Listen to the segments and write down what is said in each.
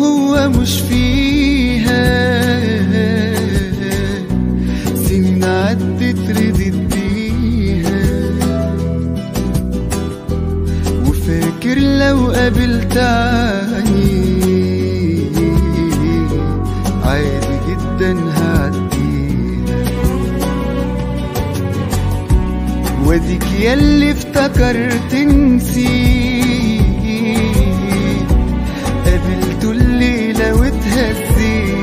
جوا مش فيها سنين عدت ردت بيها وفاكر لو قابلت عني عادي جدا هعديها واديك ياللي افتكرت نسيت قابلته الليلة واتهزيت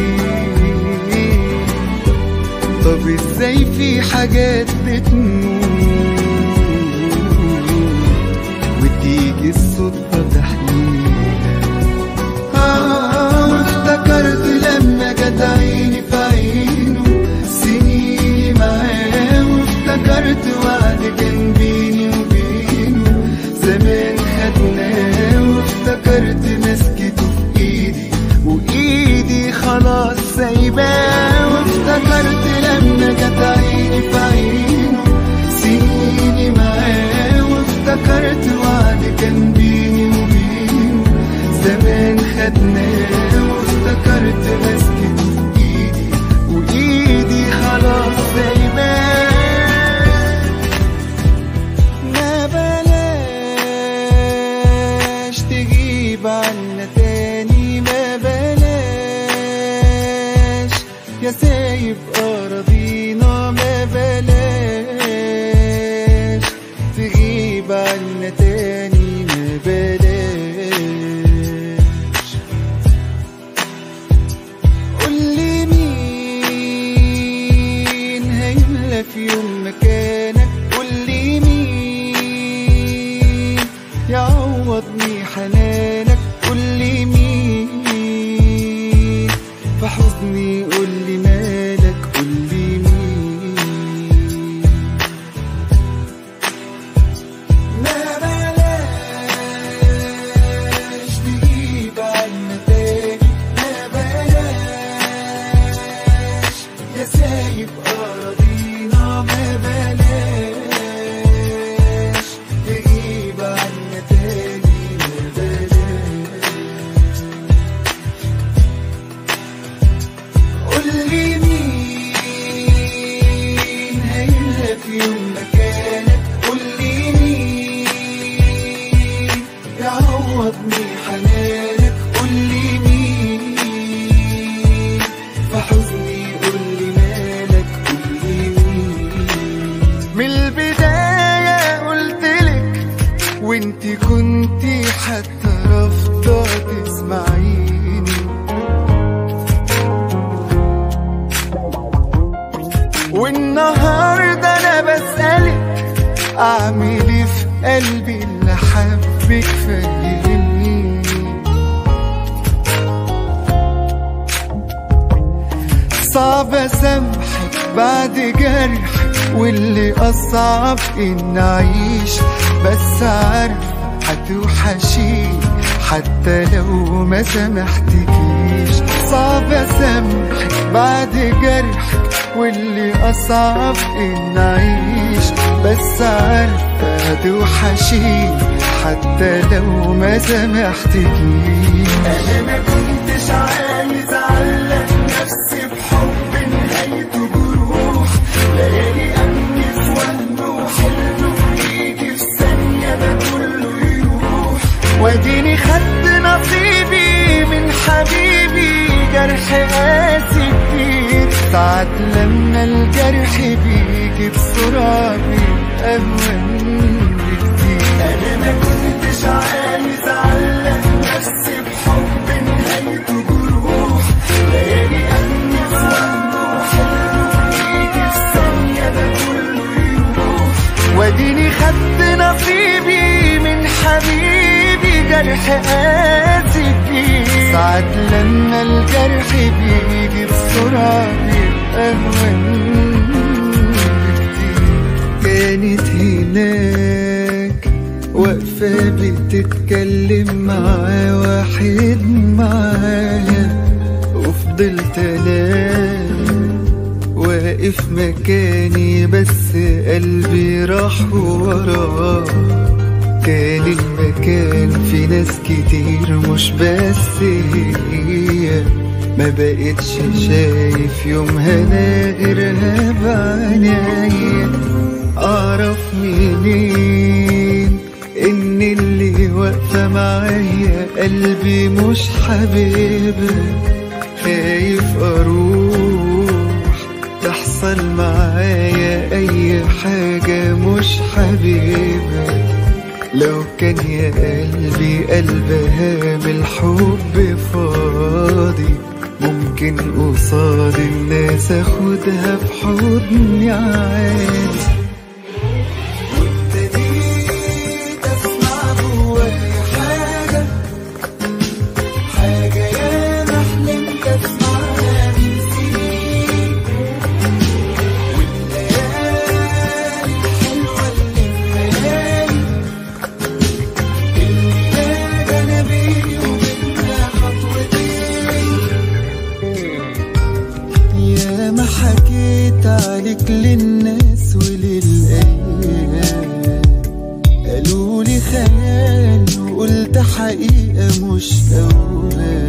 طب ازاي في حاجات بتموت وتيجي الصدفة تحليها آه وافتكرت لما جت عيني في عينه سنيني معاه وافتكرت وعد كان بيني وبينه زمان خدناه وافتكرت مسكته في ايدي وايدي خلاص سايباه وافتكرت لما جت عيني في عينه سنيني معاه وافتكرت وعد كان بيني وبينه زمان خدناه وافتكرت مسكته في ايدي وايدي خلاص سايباه ما بلاش تجيب عنا تاني ما بلاش يا سايب أراضينا ما بلاش تغيب عنا تاني ما بلاش قولي مين هيملى في يوم مكانك قولي مين يعوضني حنانك قولي مين في حضني قولي مالك قولي مين ما بلاش تجيب عنا تاني ما بلاش يا سايب أراضينا ما بلاش تجيب عنا تاني ما بلاش قولي مين هيملى في يوم مكانك قولي مين يعوضني حنانك قولي مين في حزني قولي مالك قولي مين من البداية قلتلك وانتي كنتي حتى رافضة تسمعيني والنهاردة أنا بسألك أعمل إيه في قلبي اللي حبك فهمني صعب أسامحك بعد جرح واللي أصعب إن أعيش بس عارف هتوحشيني حتى لو ما سامحتكيش صعب أسامحك بعد جرحك واللي أصعب إن أعيش بس عارفة هتوحشيني حتى لو ما سامحتكيش أنا ما كنتش عايز أعلق نفسي بحب نهايته جروح ليالي أمني في وهم وحلم يجي في ثانية ده كله يروح واديني خدت نصيبي من حبيبي جرح قاسي كتير ساعات لما الجرح بيجي بسرعة بيبقى أهون بكتير أنا ما كنتش عايز أعلق نفسي بحب نهايته جروح ليالي أمني في وهم وحلم يجي في ثانية ده كله يروح واديني خدت نصيبي من حبيبي جرح قاسي كتير ساعات لما الجرح بيجي بسرعة بيبقى أهون بكتير كانت هناك واقفة بتتكلم مع واحد معاها وفضلت انام واقف مكاني بس قلبي راح وراه كان المكان في ناس كتير مش بس هي ما بقتش شايف يومها انا غيرها بعينيا اعرف منين ان اللي واقفه معايا قلبي مش حبيبها خايف اروح تحصل معايا اي حاجه مش حبيبها لو كان يا قلبي قلبها بالحب فاضي ممكن قصاد الناس اخدها في حضني عادي وابتديت اسمع جوايا حاجة حاجة يا ما حلمت اسمعها من سنين والليالي الحلوة اللي في خيالي اللي لاقى انا بيني وبينها خطوتين يا ما حكيت عليك للناس وللأيام قالوا لي خيال وقلت حقيقة مش أوهام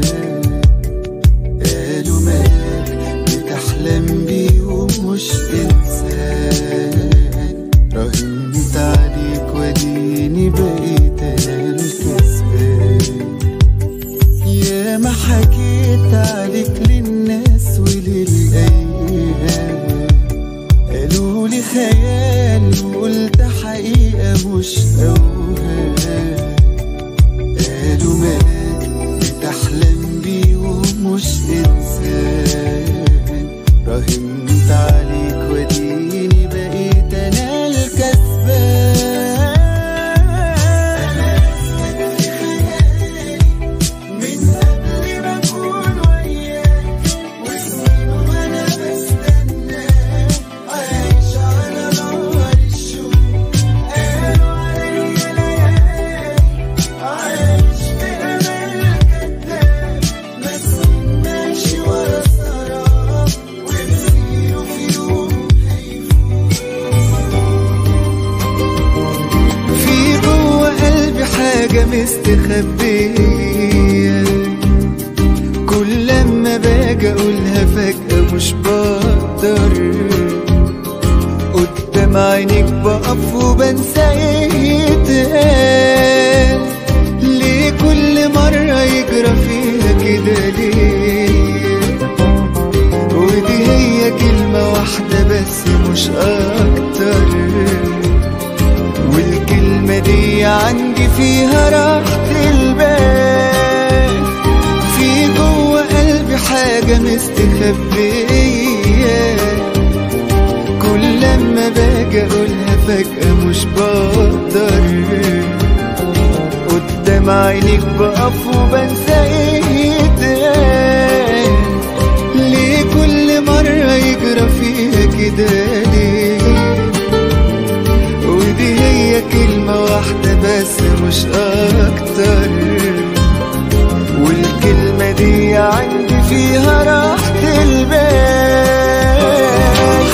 قالوا مالك بتحلم بيه ومش إنسان راهنت عليك وديني بقيت أنا الكسبان يا ما حكيت عليك للناس وللأيام قالوا لي خيال وقلت حقيقة مش أوهام قالوا مالك بتحلم بيه ومش إنسان راهنت عليك وديني بقيت أنا الكسبان أنا أسمك في خيالي من قبل ما أكون وياك وسنين وأنا بستناك عايش على نار الشوق قالوا عليا ليالي عايش في أمل كداب مسكين ماشي ورا سراب ومسيره في يوم في جوه قلبي حاجة مستخبية كل لما باجي اقولها فجأة مش بقدر قدام عينيك بقف وبنسى ايه يتقال ليه كل مرة يجرى فيها كده ليه ودي هي كلمة واحدة بس مش أكتر والكلمة دي عندي فيها راحة البال في جوه قلبي حاجة مستخبية كل لما باجي أقولها فجأة مش بقدر قدام عينيك بقف وبنسى ايه يتقال ليه كل مرة يجرى فيها كده ليه ودي هي كلمة واحدة بس مش أكتر والكلمة دي عندي فيها راحة البال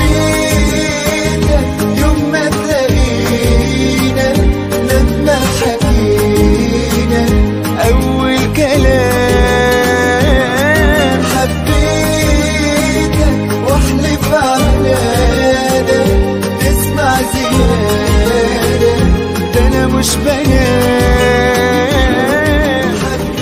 حبيتك يوم ما تلاقينا لما حكينا أول كلام حبيتك واحلف على ده تسمع زيادة ده أنا مش بنام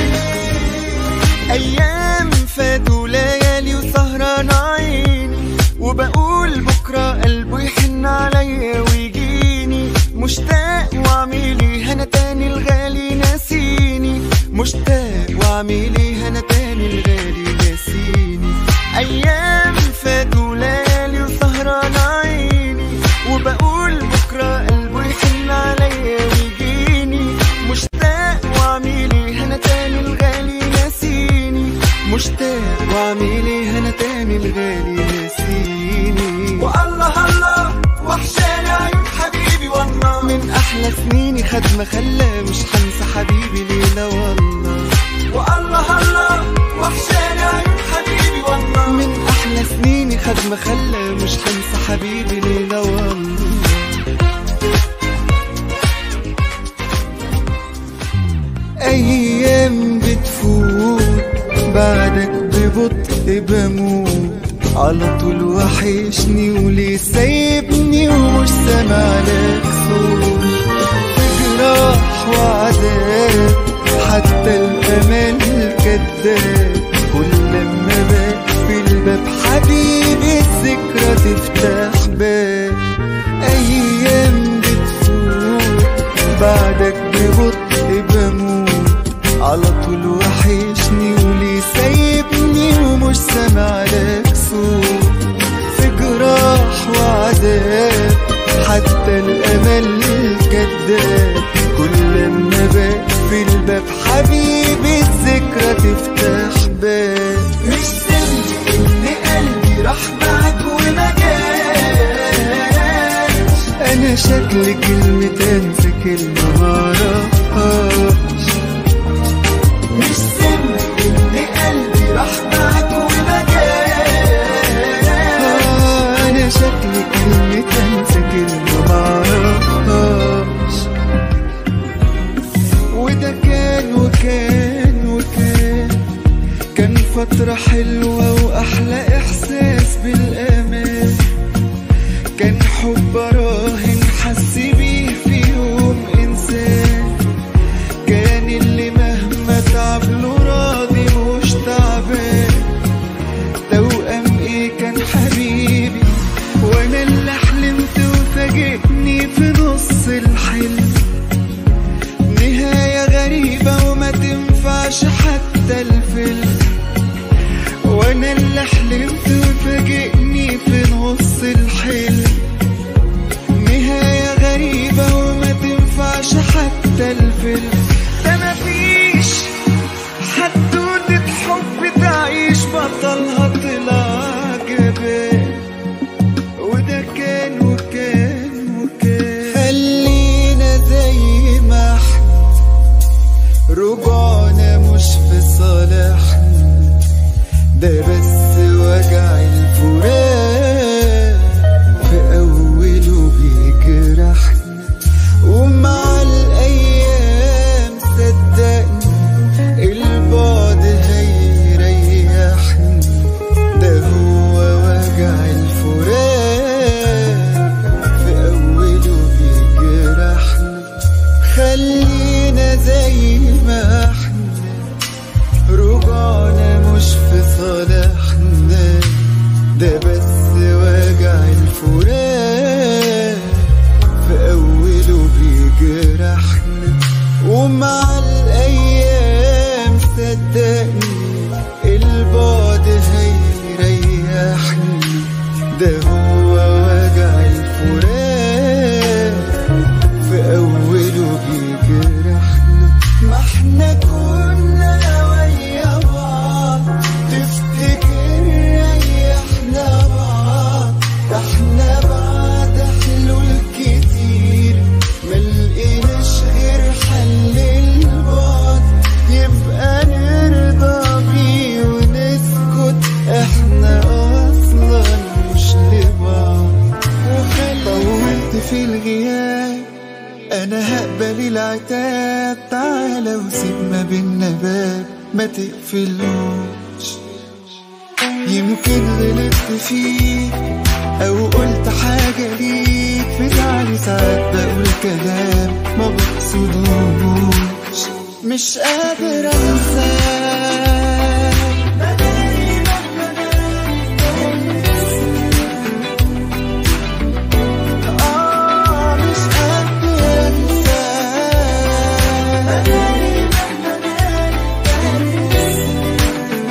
أيام فاتوا ليالي وسهران عيني وبقول بكرة قلبه يحن عليا ويجيني مشتاق وعميلي هنا تاني الغالي ناسيني مشتاق وعميلي هنا تاني الغالي ناسيني أيام فاتوا ليالي وسهران عيني وبقول بكرة قلبه يحن عليا ويجيني مشتاق وعميلي هنا تاني الغالي ناسيني مشتاق وعميلي هنا تاني الغالي ناسيني والله الله وحشاني عيون حبيبي والله من احلى سنيني خد ما خلى مش هنسى حبيبي ليلة والله والله الله وحشاني عيون حبيبي والله من احلى سنيني خد ما خلى مش هنسى حبيبي ليلة والله بعدك ببطء بموت على طول وحشني وليه سايبني ومش سامع لك صوت في جراح وعذاب حتى الامل كداب كل لما بقفل الباب حبيبي الذكرى تفتح باب ايام بتفوت بعدك ببطء بموت على طول وحشني وليه سايبني ومش سامع لك صوت في جراح وعذاب حتى الامل كداب كل لما بقفل الباب حبيبي الذكرى تفتح باب مش ذنبي ان قلبي راح معاك وما جاش انا شكل كلمة انسى كلمة معرفهاش مش ذنبي ان قلبي راح معاك وما جاش انا شكل كلمة انسى كلمة معرفهاش وده كان وكان وكان كان فترة حلوة وأحلى إحساس بالأمان كان حب راهن حس بيه في يوم إنسان كان اللي مهما تعب له راضي مش تعبان توأم إيه كان حبيبي وأنا اللي حلمت وفاجئني في نص الحلم نهاية غريبة وما تنفعش حتى الفيلم وانا اللي حلمت وفاجئني في نص الحلم نهاية غريبة وما تنفعش حتى الفيلم ده مفيش حدودة حب تعيش بطلها طلع جبال وده كان وكان وكان خلينا زي ما احنا رجوعنا مش في صالحنا ده بس وجع الفراق في أوله بيجرحنا ومع الأيام صدقني البعد هيريحنا ده هو وجع الفراق في أوله بيجرحنا خلينا زي ما احنا رجعنا مش في صالحنا ده بس وجع الفراق في أوله بيجرحنا ومع الأيام صدقني البعد هيريحنا ده هو وجع الفراق في أوله بيجرحنا ما احنا كنا ويا بعض تفتكر ريحنا بعض ده احنا بعد حلول كتير ملقيناش غير حل البعد يبقى نرضى بيه ونسكت احنا اصلا مش لبعض طولت في الغياب انا هقبل العتاب تعالى وسيب ما بينا باب ما تقفلوش يمكن غلطت فيك او قلت حاجة ليك في زعلي ساعات بقول كلام ما بقصدوش مش قادر انساك آه مش قادر انساك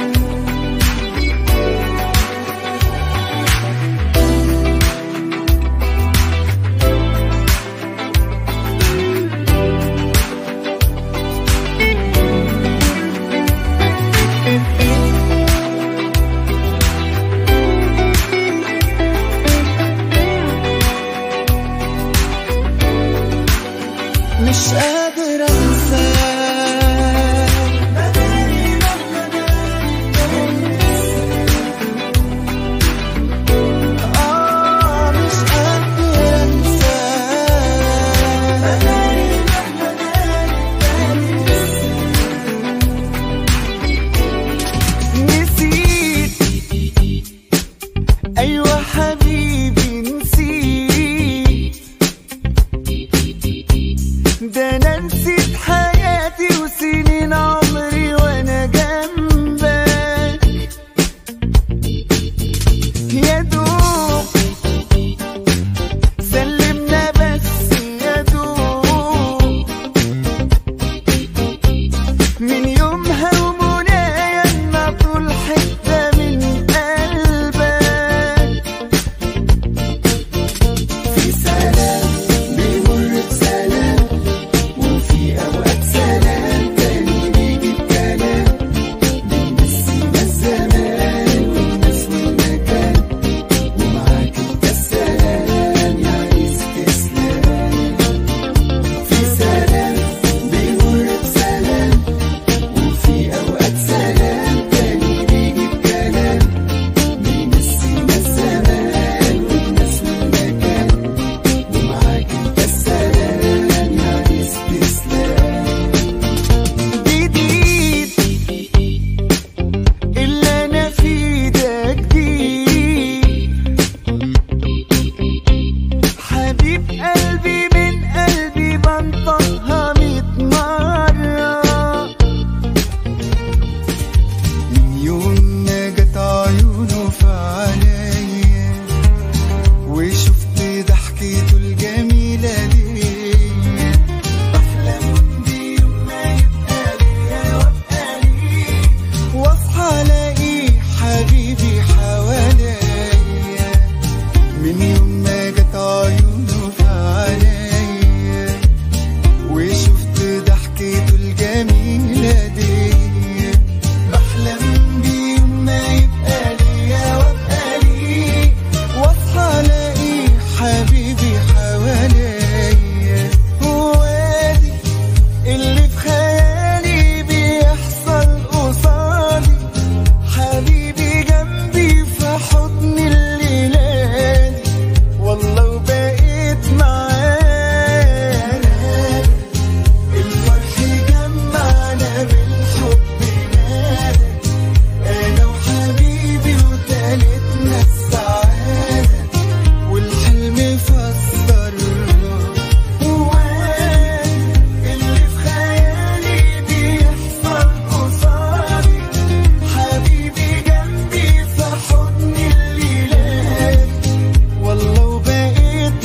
حبيبي حواليا من يوم ما جت عيونه في عينيا وشفت ضحكته الجميلة دي بحلم بيوم ما يبقى ليا وابقى ليه واصحى الاقي حبيبي حواليا هو دي اللي في خيالي بيحصل قصادي حبيبي جنبي في حضن الليلة دي والله وبقيت معانا الفرح جمعنا بالحب نادى انا وحبيبي وتالتنا السعادة والحلم فسرنا وأنا اللي في خيالي بيحصل قصادي حبيبي جنبي في حضن الليلة والله وبقيت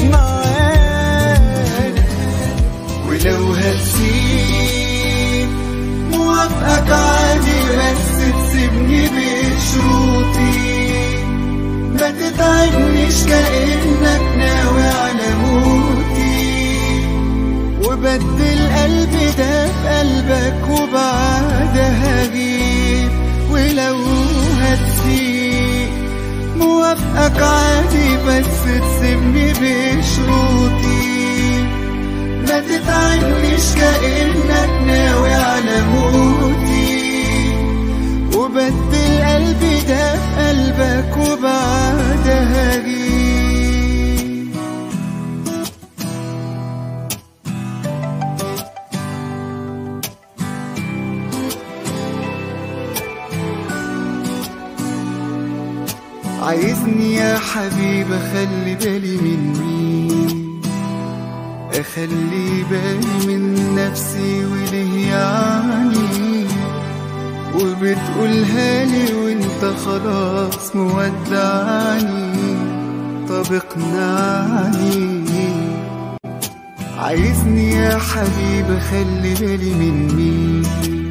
معانا ولو هتسيب موافقك عادي بس تسيبني بشروطي ما تتعبنيش كأنك ناوي على موتي وبدل قلبي ده بقلبك وبعدها هجيب ولو هتسيب موافقك عادي بس تسيبني بشروطي ما تتعبنيش كأنك ناوي على موتي وبدل قلبي ده بقلبك وبعدها هجيب عايزني يا حبيب اخلي بالي من مين اخلي بالي من نفسي وليه يعني وبتقولها لي وانت خلاص مودعني طب اقنعني عايزني يا حبيب اخلي بالي من مين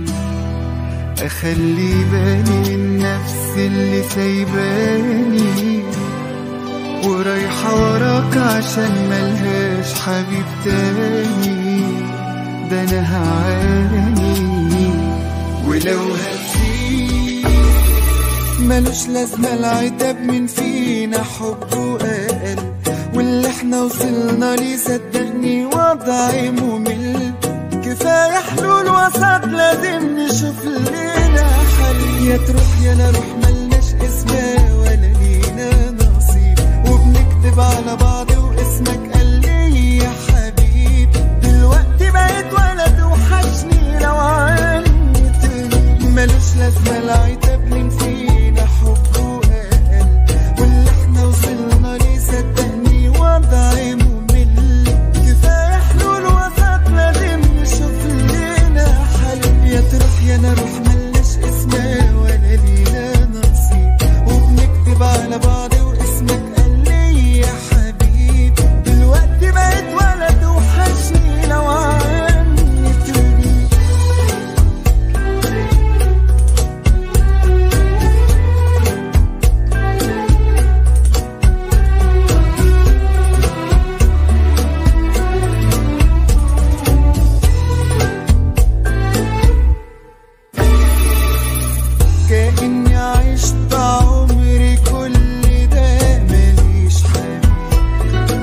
اخلي بالي من نفسي اللي سايباني ورايحة وراك عشان ملهاش حبيب تاني ده انا هعاني ولو هسيب ملوش لازمة العتاب من فينا حبه أقل واللي احنا وصلنا ليه صدقني وضعي ممل كفاية حلول وسط لازم نشوف لنا حل يا تروح يا نروح ملناش اسمها ولا لينا نصيب وبنكتب على بعض واسمك قال لي يا حبيب دلوقتي بقيت ولد وحشني لو عني تغيب ملوش لازمة العتاب من فينا حبه أقل واللي احنا وصلنا ليه صدقني وضعي ممل كفاية حلول وسط لازم نشوف لنا حل يا تروح يا نروح ملناش اسمها ولا لينا نصيب وبنكتب على بعض واسمك قال لي يا حبيب دلوقتي بقيت ولد وحشني لو عني تغيب كأني عشت عمري كل ده ماليش حبيب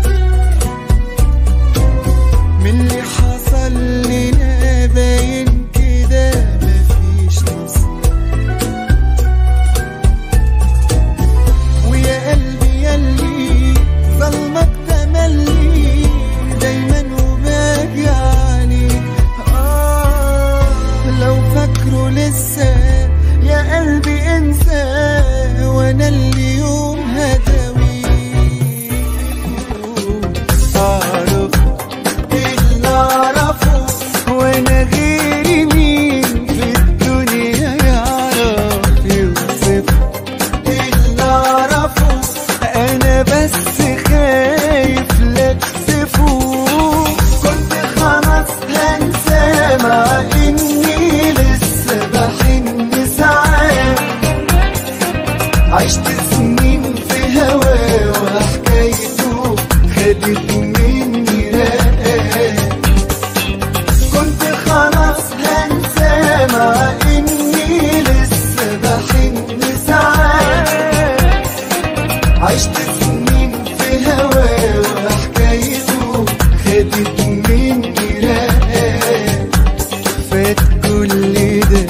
من اللي حصل لنا باين كده مفيش نصيب ويا قلبي ياللي ظلمك تملي دايما وباجي عليك آه لو فاكره لسه يا قلبي انسى وانا اليوم هداويك اعرف اللي اعرفه وانا غيري مين في الدنيا يعرف يوصف اللي اعرفه انا بس خايف لا تكسفوه كنت خلاص هنسى مع اني لسه بحن ساعات عشت سنين في هوا وحكايته خدت مني رقاق كنت خلاص هنسى مع اني لسه بحن ساعات عشت سنين في هوا وحكايته خدت مني رقاق فات كل ده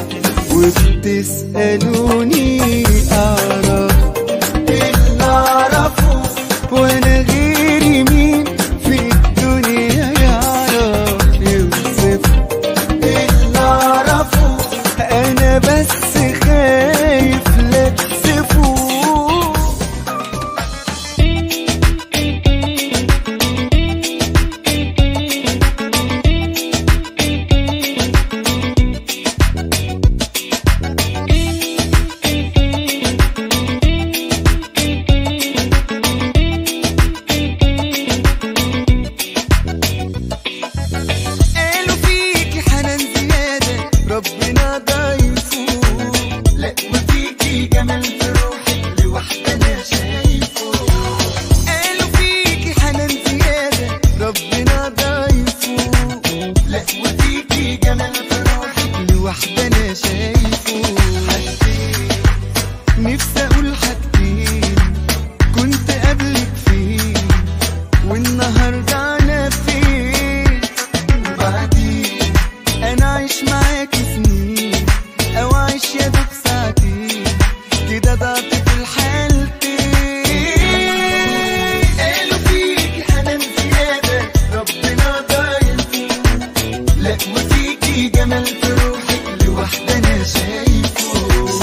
وبتسألوني أعرف اللي أعرفه وأنا غيري مين في الدنيا يعرف يوصف اللي أعرفه أنا بس خايف لا تسفوه قالوا فيكي حنان زيادة ربنا ضايفه لا وفيكي جمال في روحك لوحدة أنا شايفه قالوا فيكي حنان زيادة ربنا ضايفه لا وفيكي جمال في روحك لوحدة أنا شايفه حاجتين نفسي أقول حاجتين كنت قبلك فين والنهارده أنا فين وبعدين انا عايش معاك سنين او عايش يا دوب ساعتين كده ضعت في الحالتين قالوا فيكي حنان زيادة ربنا ضايفه لا وفيكي جمال في روحك لوحدة انا شايفه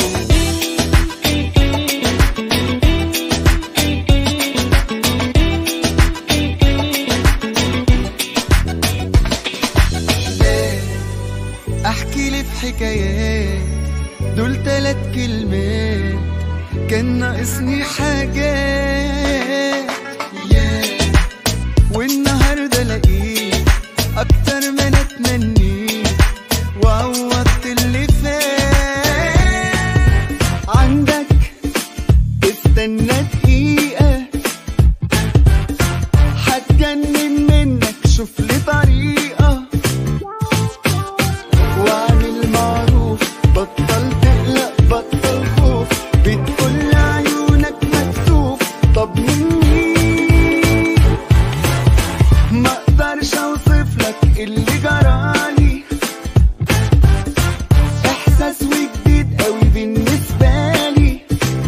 احكي لي في حكايات دول تلات كلمات كان ناقصني حاجات ياه والنهارده لقيت اكتر ما انا اتمنيت وعوضت اللي فات عندك استنى دقيقة هتجنن منك شوف لي طريقة واعمل معروف بطل تقلق بطل خوف بتقول عيونك مكتوب طب مني ما اقدرش اوصف لك اللي جرالي احساس وجديد قوي بالنسبه لي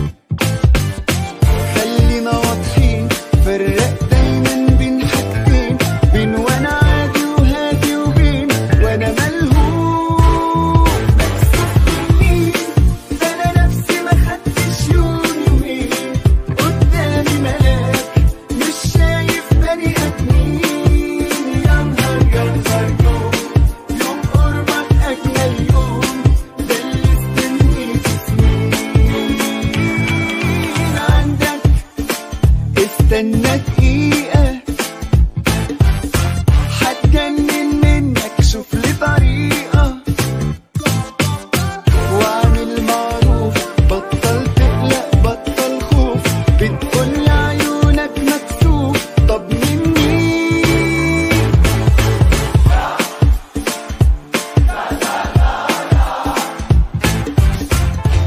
خلينا واضحين فرق دايما بين حاجتين بين وانا عادي وهادي وبين وانا ملهوف مكسوفني ده انا نفسي ما خدتش يوم يومين قدامي ملاك مش شايف بني ادمين يا نهار يا نهار يوم يوم قربك اجمل يوم ده اللي استنيت سنين عندك استنى دقيقة هتجنن منك شوف لي طريقة واعمل معروف بطل تقلق بطل خوف بتقول عيونك مكسوف طب مني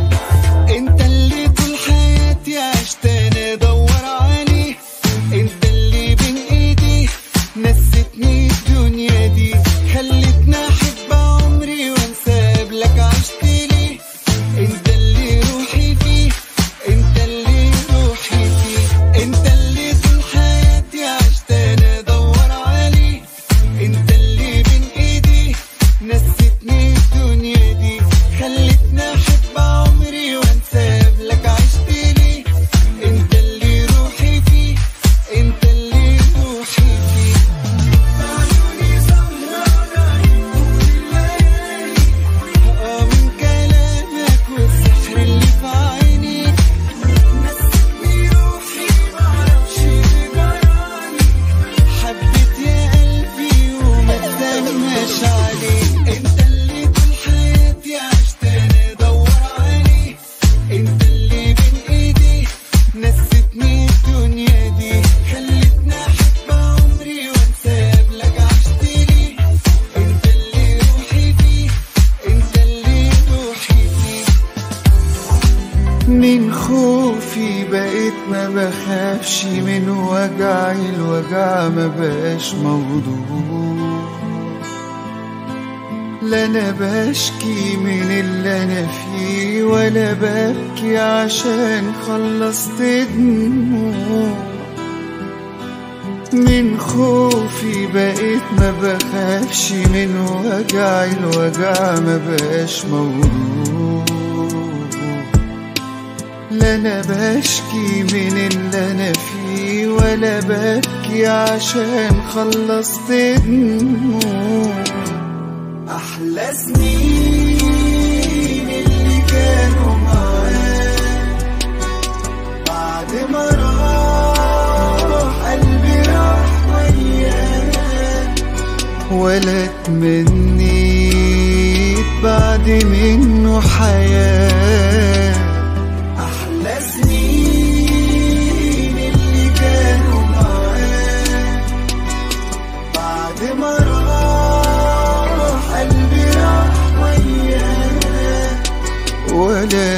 انت اللي طول حياتي عشت انا ادور عليه انت من خوفي بقيت ما بخافش من وجعي الوجع ما بقاش موضوع لا انا بشكي من اللي انا فيه ولا ببكي عشان خلصت دموع من خوفي بقيت ما بخافش من وجعي الوجع ما بقاش موضوع لا انا بشكي من اللي انا فيه ولا ببكي عشان خلصت دموع احلى سنين اللي كانوا معاك بعد ما راح قلبي راح وياك ولا تمنيت بعد منه حياه أحلى سنين اللي كانوا معاك بعد ما راح قلبي راح وياك ولا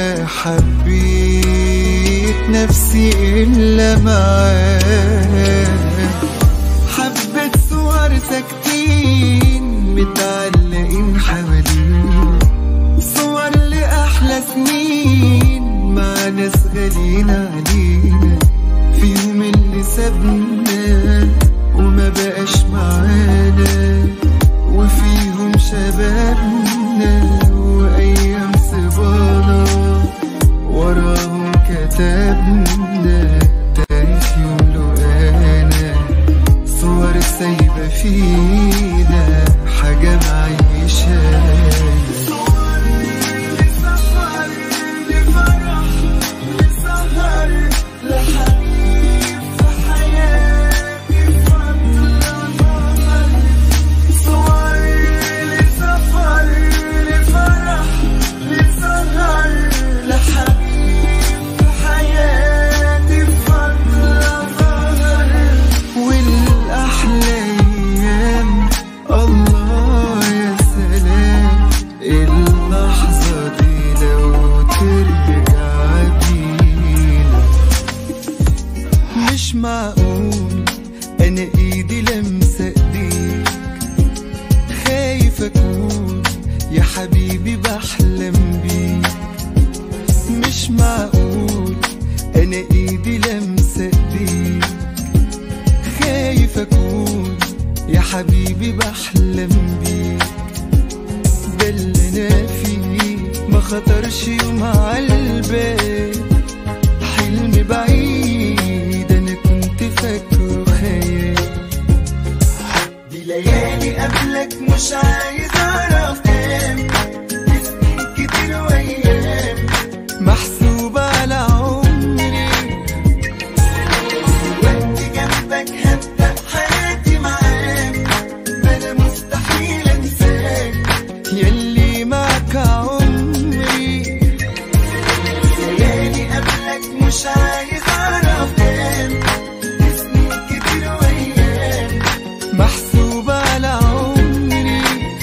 حبيت نفسي إلا معاك حبة صور ساكتين متعلقين حوالينا صور لأحلى سنين مع ناس غاليين علينا فيهم اللي سابنا وما بقاش معانا وفيهم شبابنا وأيام صبانا وراهم كتبنا تاريخ يملؤنا صور سايبة فينا حاجة معيشانا والأحلى أيام الله يا سلام اللحظة دي لو ترجع بينا مش معقول أنا إيدي لمسة إيديك خايف أكون يا حبيبي بحلم بيك مش معقول أنا إيدي لمسة إيديك خايف أكون يا حبيبي بحلم بيك ده اللي أنا فيه ما خطرش يوم عالبال حلم بعيد أنا كنت فاكره خيال دي ليالي قبلك مش عايز أعرف كام سنين كتير وأيام محسوبة على عمري وقت جنبك هبدأ حياتي معاك ما أنا مستحيل أنساك ياللي معك عمري ليالي قبلك مش عايز أعرف كام سنين كتير وأيام محسوبة على عمري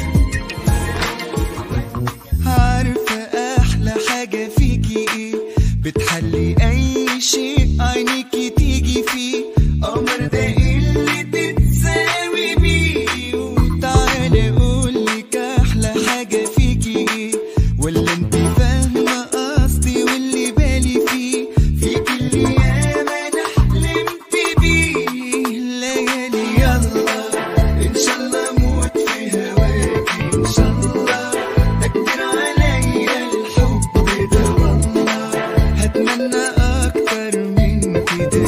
عارفة أحلى حاجة فيكي إيه بتحلي أي شيء عينيكي تيجي فيه قمر ده اللي تتساوي بيه وتعالى أقولك أحلى حاجة فيكي إيه ولا أنت فاهمة قصدي واللي بالي فيه فيك اللي ياما أنا حلمت بيه ليالي يلا إن شاء الله أموت في هواكي إن شاء الله تكبر عليا الحب ده والله هتمنى أكتر من كده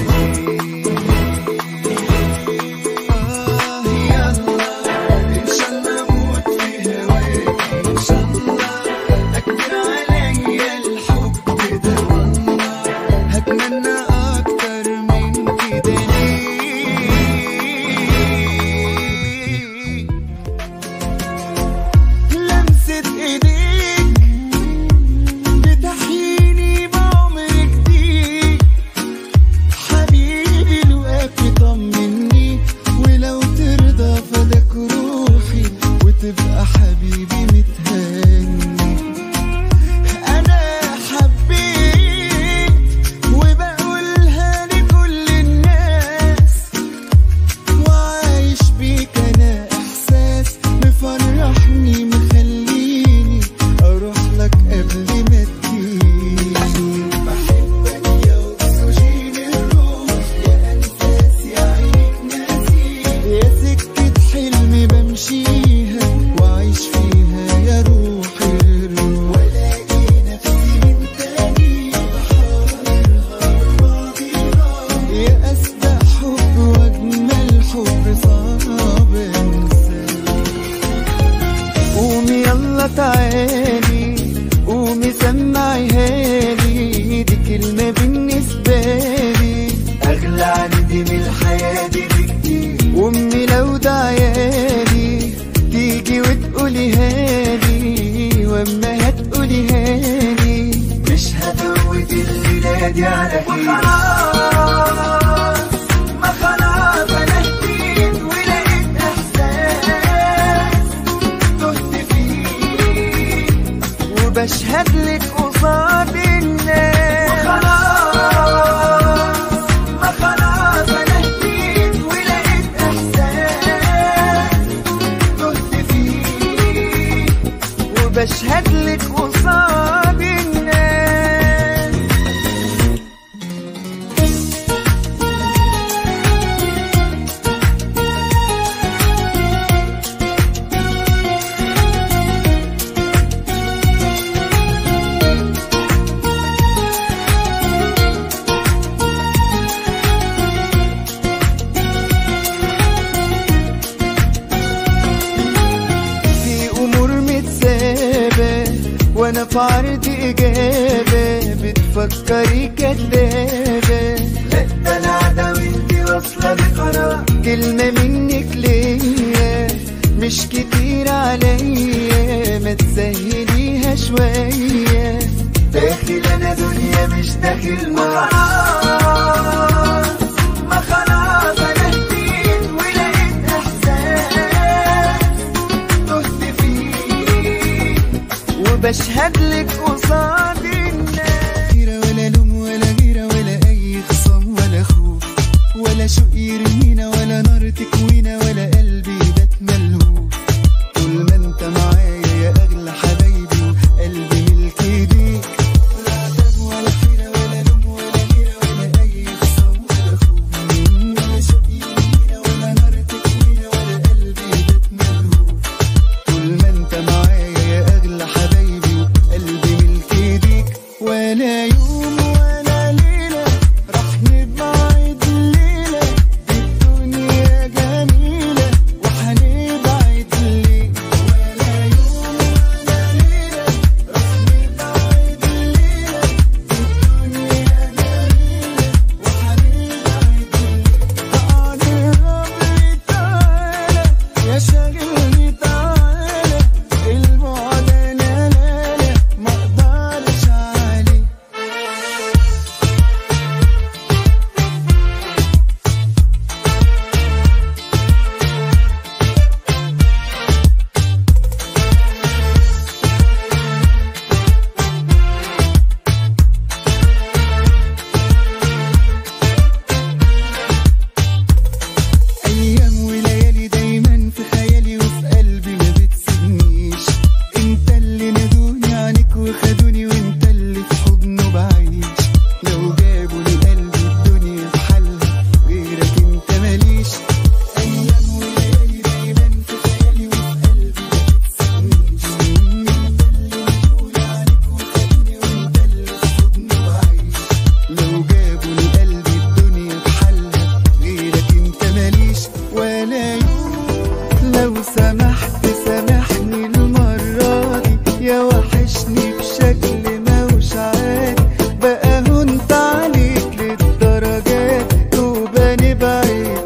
آه يلا إن شاء الله أموت في هواكي إن شاء الله تكبر عليا الحب ده والله هتمنى أكتر من كده ليه لمسة ايديك بتحييني بعمر جديد دي على وخلاص ما خلاص انا هديت ولقيت احساس تهت فيه وبشهد لك قصاد الناس وخلاص ما خلاص انا هديت ولقيت احساس تهت فيه وبشهد لك قصاد الناس في امور متسابه وانا في عرض اجابه بتفكري كدابه لا ده انا عدا وانتي واصله بقرار كلمه منك ليا مش كتير عليا ما تسهليها شويه داخل انا دنيا مش داخل ما خلاص ما خلاص انا هديت ولقيت احساس تهت فيه وبشهد لك قصاد الناس غيرة ولا لوم ولا غيرة ولا أي خصام ولا خوف ولا شوق يرمينا ولا نار تكوينا ولا قلبي بات ملهوف طول ما انت معايا يا أغلى حبايبي وقلبي ملك ايديك لا عتاب ولا خيرة ولا لوم ولا غيرة ولا أي خصام ولا خوف ولا شوق يرمينا ولا نار تكوينا ولا قلبي بات ملهوف طول ما انت معايا يا اغلى حبايبي وقلبي ملك ايديك ولا يوم ولا ليله راح نبعد الليله الدنيا جميله وهنبعد ليه ولا يوم ولا ليله راح نبعد الليله الدنيا جميله وهنبعد ليه تعالى ربي تعالى يا شاغلني تعالى البعد لا لا لا ما اقدرش عليه ايام وليالي دايما في خيالي وفي قلبي ما بتسيبنيش انت اللي نادوني عنك وخدوني وانت اللي في حضنه بعيش لو جابوا لي قلبي الدنيا في حالها غيرك انت ماليش ايام وليالي دايما في خيالي وفي قلبي ما بتسيبنيش انت اللي نادوني عنك وخدوني وانت اللي في حضنه بعيش لو جابوا لي قلبي الدنيا في حالها غيرك انت ماليش ولا يوم لو سمحت سامحني المرة دي يا وحشني بشكل موش عادي بقى هنت عليك للدرجات توبة نبعد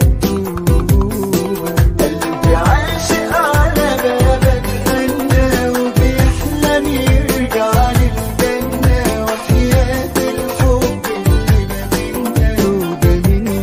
توبة قلبي عاشق على بابك غنى وبيحلم يرجع للجنة وحياة الحب اللي ما بينا توبة من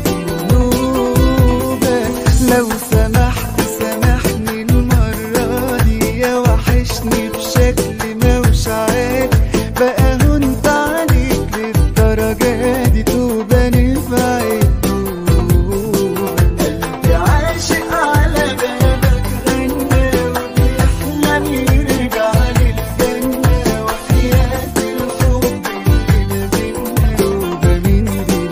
ذنوبك لو سمحت سامحني المرة دي يا وحشني بشكل موش عادي بقى هنت عليك للدرجة دي توبة نبعد توبة قلبي عاشق على بابك غنى وبيحلم يرجع للجنة وحياة الحب اللي ما بينا توبة من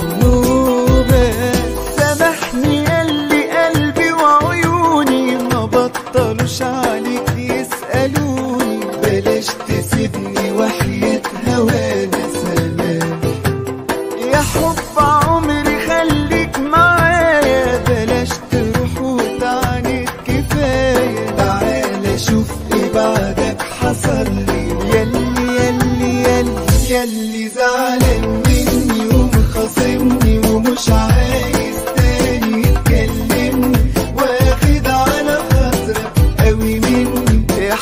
ذنوبك سامحني ياللي قلبي وعيوني ما بطلوش عليك يسألوني بلاش تسيبني وحياة هوانا سلام يا حب عمري خليك معايا بلاش تروح وتعاند كفاية تعالى شوف ايه بعدك حصل لي ياللي ياللي ياللي ياللي زعلان مني ومخاصمني ومش عايز تاني يتكلمني واخد على خاطرك قوي مني يا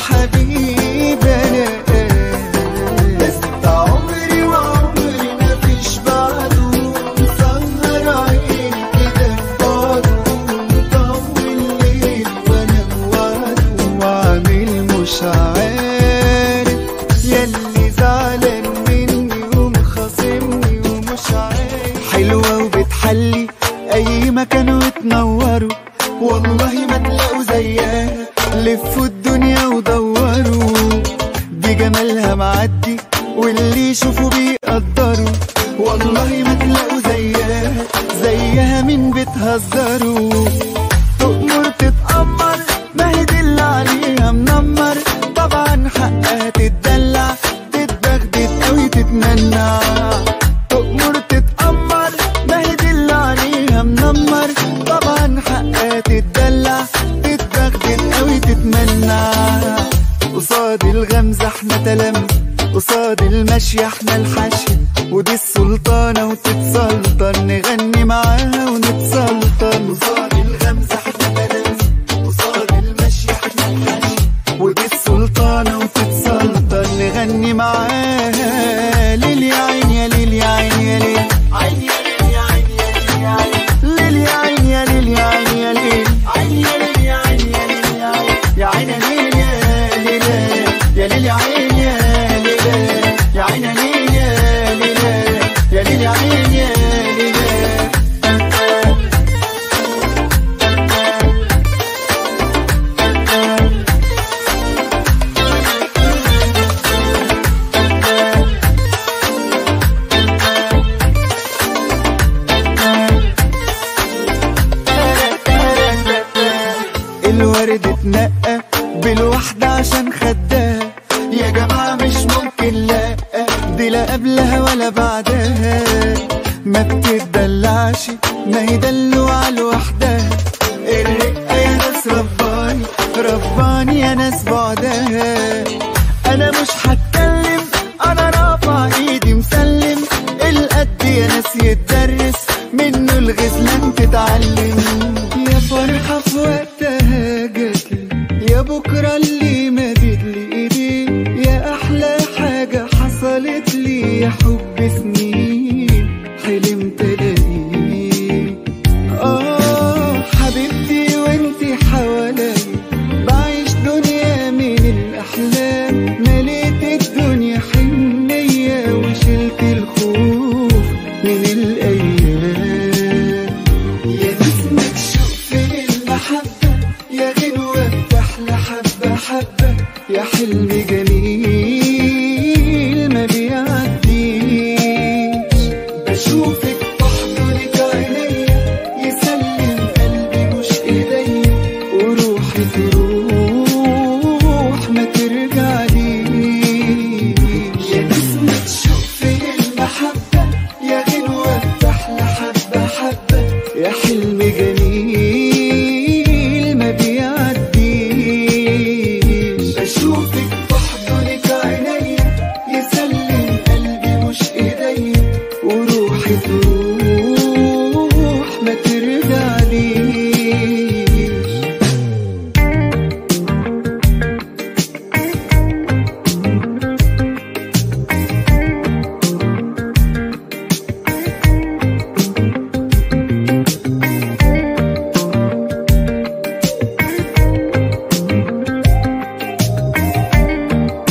حبيبي انا بس عمري وعمري ما فيش بعد مكان وتنوروا والله ما تلاقوا زيها لفوا الدنيا ودوروا دي جمالها معدي واللي يشوفوا بيقدروا والله ما تلاقوا زيها زيها مين بتهزروا تؤمر تتأمر ما هي دي اللي عليها منمر طبعا حقها تتدلع تتبغدد قوي تتمنع تؤمر تتأمر ما هي دي اللي عليها منمر طبعا حقها تتدلع تتبغدد قوي تتمنع قصاد الغمزة احنا تلمذ قصاد المشي احنا الحشي ودي السلطانة وتتسلطن نغني معاها ونتسلطن قصاد الغمزة احنا تلمذ قصاد المشي احنا الحشي ودي السلطانة وتتسلطن نغني معاها ليل يا عين يا ليل يا عين يا ليل عين يا ليل يا عين يا ليل يا عين ليل يا عين يا ليل يا عين يا ليل يا ليل يا عين يا ليل يا عين يا ليل يا ليل يا عين يا ليل يا عين يا ليل يا ليل يا ليل يا عين يا ليل الورد اتنقى بالوحدة عشان خدها يا جماعة مش ممكن لا دي لا قبلها ولا بعدها ما بتدلعش ما هي دلوعة لوحدها الرقة يا ناس رباني رباني يا ناس بعدها انا مش هتكلم انا رافع ايدي مسلم القد يا ناس يتدرس منه الغزلان تتعلم يا فرحة في وقتها جاتلي يا بكرة اللي مدد لي ايدي يا احلى حاجة حصلت لي يا حب سنين حلمت الاقيه اه حبيبتي وانتي حواليا بعيش دنيا من الاحلام مليت الدنيا حنية وشلت الخوف من الايام يا نسمة شوق في المحبة يا غنوة بتحلى حبة حبة يا حلم جميل ما بيعديش بشوفك بحضنك عينيا يسلم قلبي مش ايديا وروحي تروح ما ترجعليش يا نسمة شوق في المحبة يا غنوة بتحلى حبة حبة يا حلم جميل ما بيعديش بشوفك بحضنك عينيا يسلم قلبي مش ايديا وروحي تروح ما ترجعليش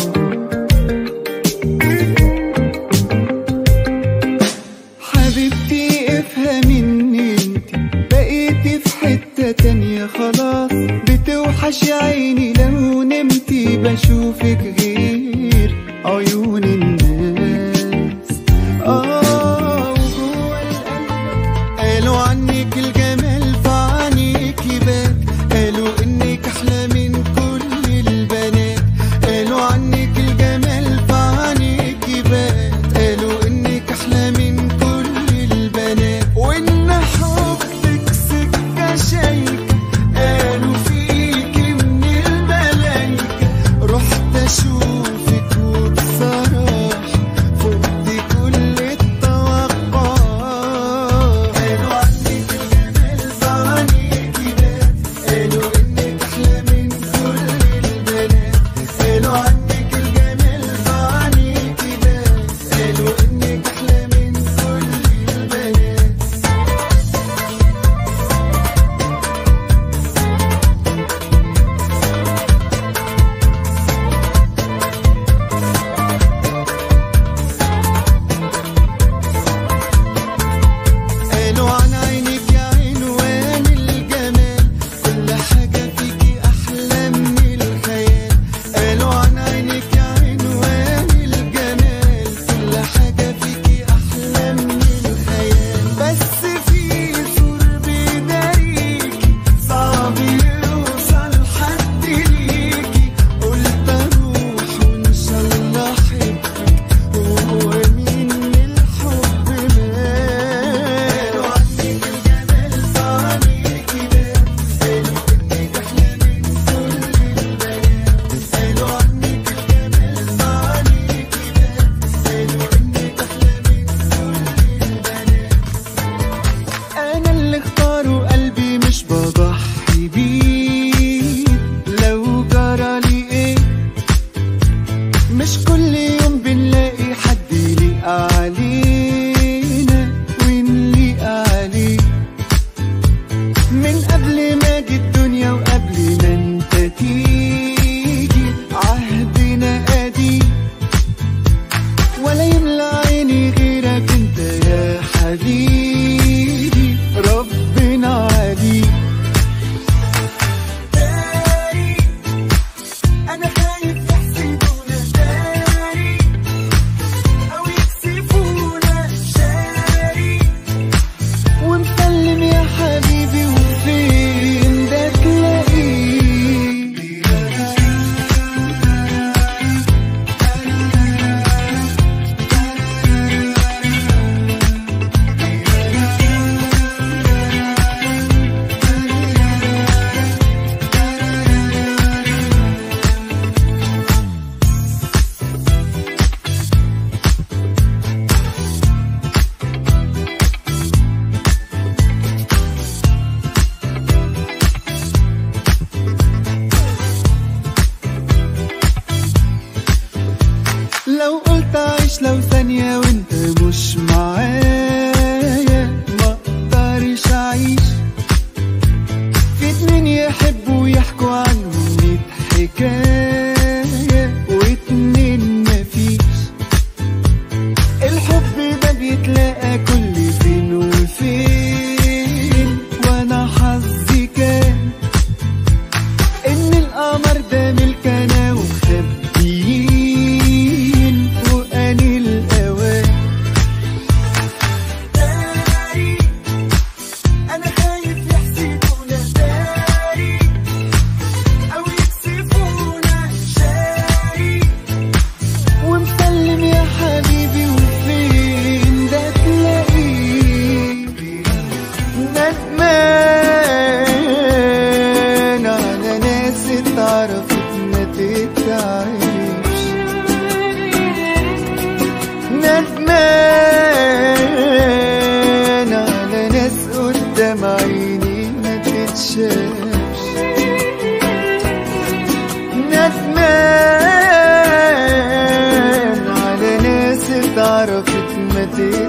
حبيبتي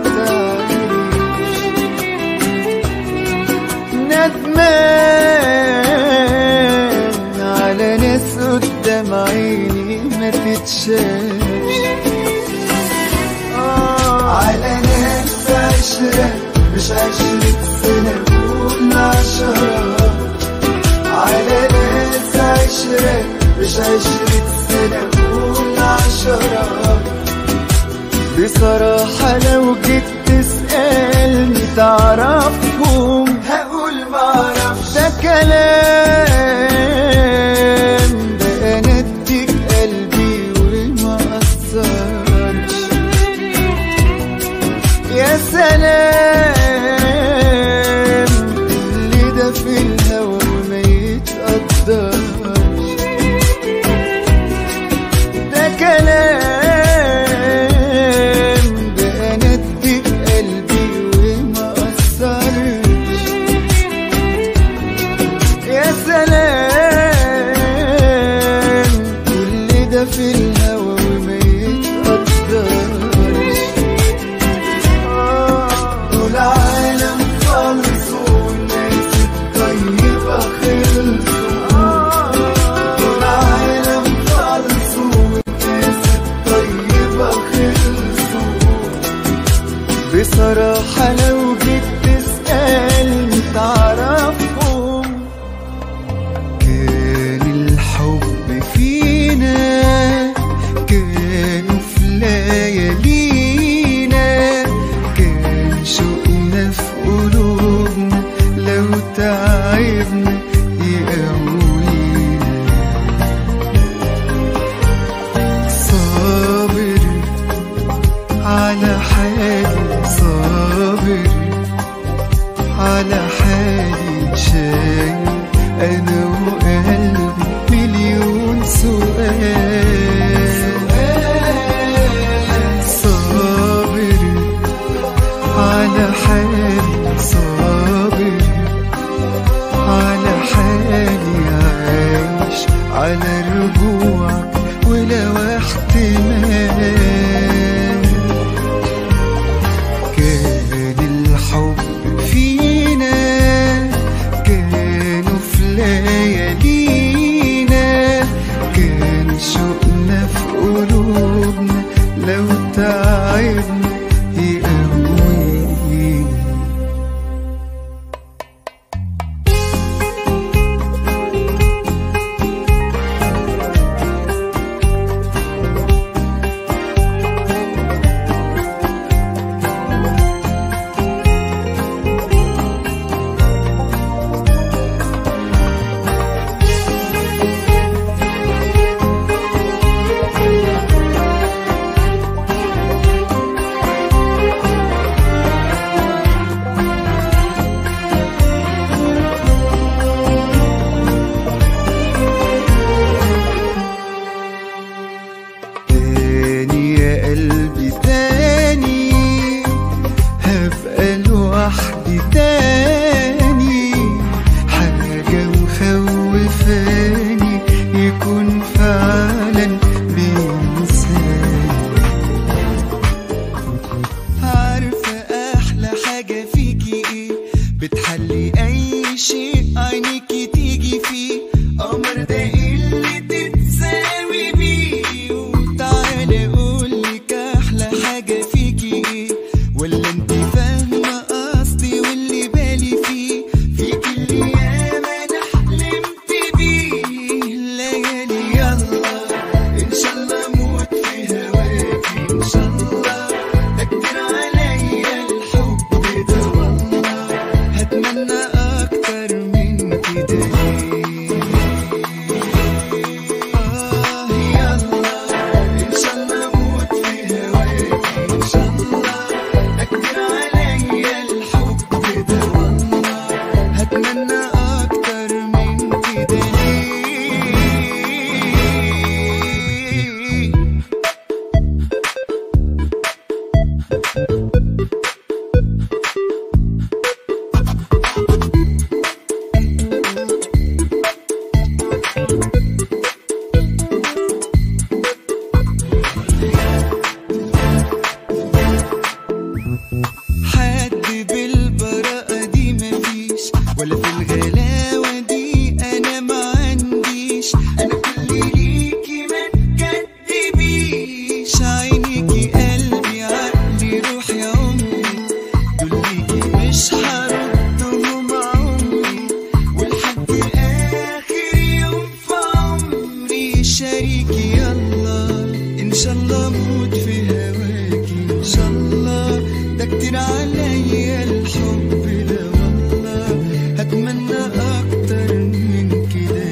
تعيش ندمان على ناس قدام عيني ما تتشافش على ناس عشرة مش عشرة سنة قول عشرة على ناس عشرة مش عشرة سنة قول عشرة بصراحة لو جيت تسألني تعرفهم هقول معرفش ده كلام ده أنا اديك قلبي وما أثرش يا سلام اللي ده في الهوى وما يتقدرش ده كلام ده انا اديك قلبي وما اثرش يا سلام كل ده في الهوى وما يتقدرش طول عالم خلصوا الناس الطيبة خلصوا طول عالم خلصوا الناس الطيبة خلصوا بصراحة لو جيت تسألني تعرفهم كان الحب فينا كانوا في ليالينا كان شوقنا في قلوبنا لو تعبنا يقوينا صابر على حالي صابر على حالي شايل انا وقلبي مليون سؤال صابر على حالي صابر على حالي عايش على رجوعك ولو احتمال كان الحب فينا كانوا في ليالينا كان شوقنا في قلوبنا لو تعبنا يقوينا تاني يا قلبي تاني هبقى لوحدي تاني حاجة مخوفاني يكون فعلا بإنسان عارفة أحلى حاجة فيكي إيه بتحلي أي شيء عينيكي تيجي فيه قمر ده اللي تتساوي بيه وتعالى أقولك أحلى حاجة فيكي إيه ولا أنت فاهمة قصدي واللي بالي فيه فيك اللي ياما أنا حلمت بيه ليالي يلا إن شاء الله أموت في هواكي إن شاء الله ده كتير عليا الحب ده والله هتمنى أكتر من كده آه يلا إن شاء الله أموت في هواكي إن شاء الله ده كتير حد بالبراءة دي مفيش ولا في الغلاوة دي أنا ما عنديش أنا كل ليكي ما تكدبيش عينيكي قلبي عقلي روحي عمري دول ليكي مش هردهم عمري ولحد آخر يوم في عمري شريكي يلا إن شاء الله أموت في هواكي إن شاء الله ده كتير عليا الحب ده والله هتمنى أكتر من كده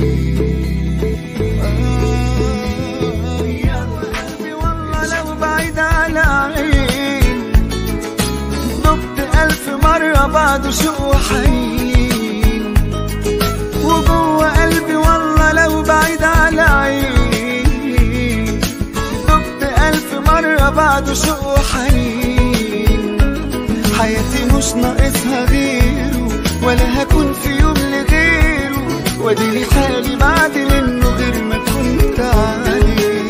ليه آه يا قلبي والله لو بعيد على عين دبت ألف مرة بعد شوق وحنين وجوه قلبي والله لو بعيد على عين دبت ألف مرة بعد شوق وحنين حياتي مش ناقصها غيره ولا هكون في يوم لغيره واديني حالي بعد منه غير ما كنت عليه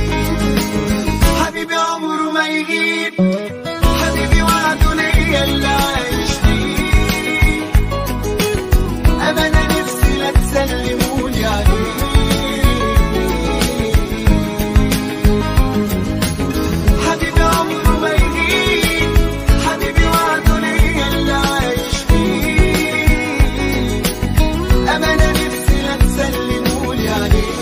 حبيبي عمره ما يغيب حبيبي وعده ليا اللي عايش فيه أمانة نفسي لا تسلموني عليه حبيبي عمره ما يغيب حبيبي وعده ليا اللي عايش فيه أمانة نفسي لا تسلموني عليه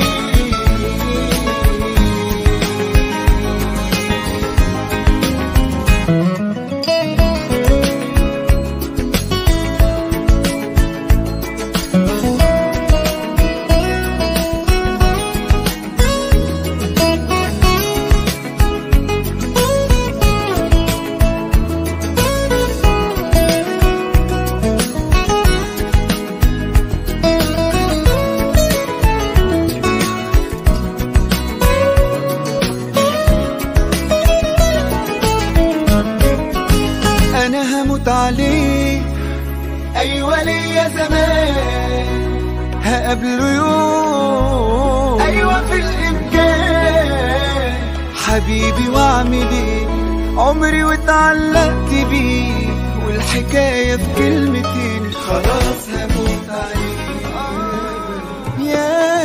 انا هموت عليه ايوه ليا زمان هقابله يوم ايوه في الامكان حبيبي واعمل ايه عمري واتعلقت بيه والحكايه في كلمتين خلاص هموت عليه يا